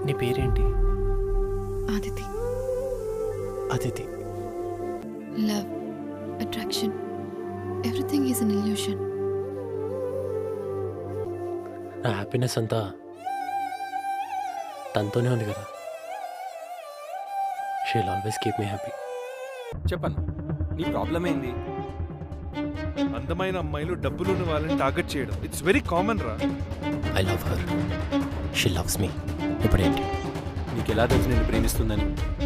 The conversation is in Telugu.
నీ పేరేంటి Aditi Aditi love attraction everything is an illusion నా హ్యాపీనెస్ అంతా తనతోనే ఉంది కదా she'll always keep me happy చెప్పను నీ ప్రాబ్లం ఏంది అందమైన అమ్మాయిలు డబ్బులున్న వాళ్ళని టార్గెట్ చేయడం ఇట్స్ వెరీ కామన్ రా I love her she loves me ఇప్పుడేంటి నీకు ఎలా తెలుసు నేను ప్రేమిస్తుందని